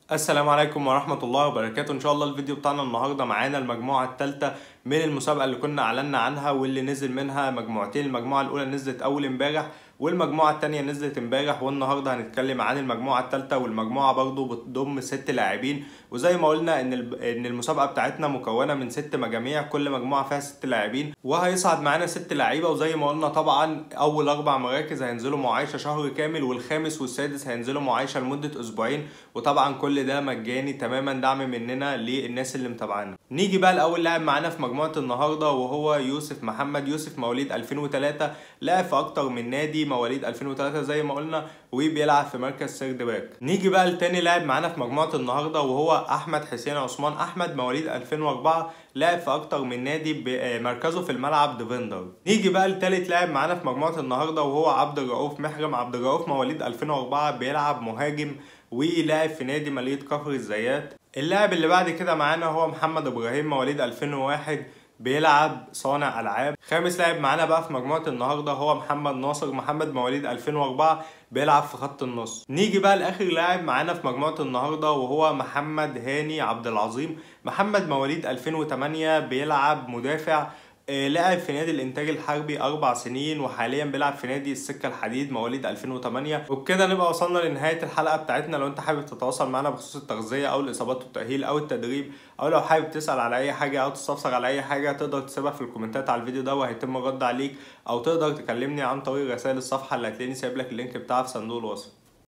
السلام عليكم ورحمة الله وبركاته إن شاء الله الفيديو بتاعنا النهاردة معانا المجموعة الثالثة من المسابقة اللي كنا أعلنا عنها واللي نزل منها مجموعتين المجموعة الأولى نزلت أول امبارح والمجموعة التانية نزلت امبارح والنهاردة هنتكلم عن المجموعة التالتة والمجموعة برضو بتضم ست لاعبين وزي ما قلنا ان ان المسابقة بتاعتنا مكونة من ست مجاميع كل مجموعة فيها ست لاعبين وهيصعد معانا ست لعيبة وزي ما قلنا طبعا اول اربع مراكز هينزلوا معايشة شهر كامل والخامس والسادس هينزلوا معايشة لمدة اسبوعين وطبعا كل ده مجاني تماما دعم مننا للناس اللي متابعانا نيجي بقى لاول لاعب معانا في مجموعة النهاردة وهو يوسف محمد يوسف مواليد 2003 لاعب في اكتر من نادي مواليد 2003 زي ما قلنا وبيلعب في مركز سيرد باك نيجي بقى لتاني لاعب معانا في مجموعه النهارده وهو احمد حسين عثمان احمد مواليد 2004 لاعب في اكتر من نادي مركزه في الملعب ديفندر نيجي بقى لتالت لاعب معانا في مجموعه النهارده وهو عبد الرؤوف محرم عبد الرؤوف مواليد 2004 بيلعب مهاجم ولاعب في نادي ماليه كفر الزيات اللاعب اللي بعد كده معانا هو محمد ابراهيم مواليد 2001 بيلعب صانع العاب خامس لاعب معانا بقى في مجموعه النهارده هو محمد ناصر محمد مواليد 2004 بيلعب في خط النص نيجي بقى لاخر لاعب معانا في مجموعه النهارده وهو محمد هاني عبد العظيم محمد مواليد 2008 بيلعب مدافع آه، لعب في نادي الانتاج الحربي اربع سنين وحاليا بيلعب في نادي السكه الحديد مواليد 2008 وبكده نبقى وصلنا لنهايه الحلقه بتاعتنا لو انت حابب تتواصل معنا بخصوص التغذيه او الاصابات والتاهيل او التدريب او لو حابب تسال على اي حاجه او تستفسر على اي حاجه تقدر تسيبها في الكومنتات على الفيديو ده وهيتم الرد عليك او تقدر تكلمني عن طريق رسائل الصفحه اللي هتلاقيني سايب لك اللينك بتاعها في صندوق الوصف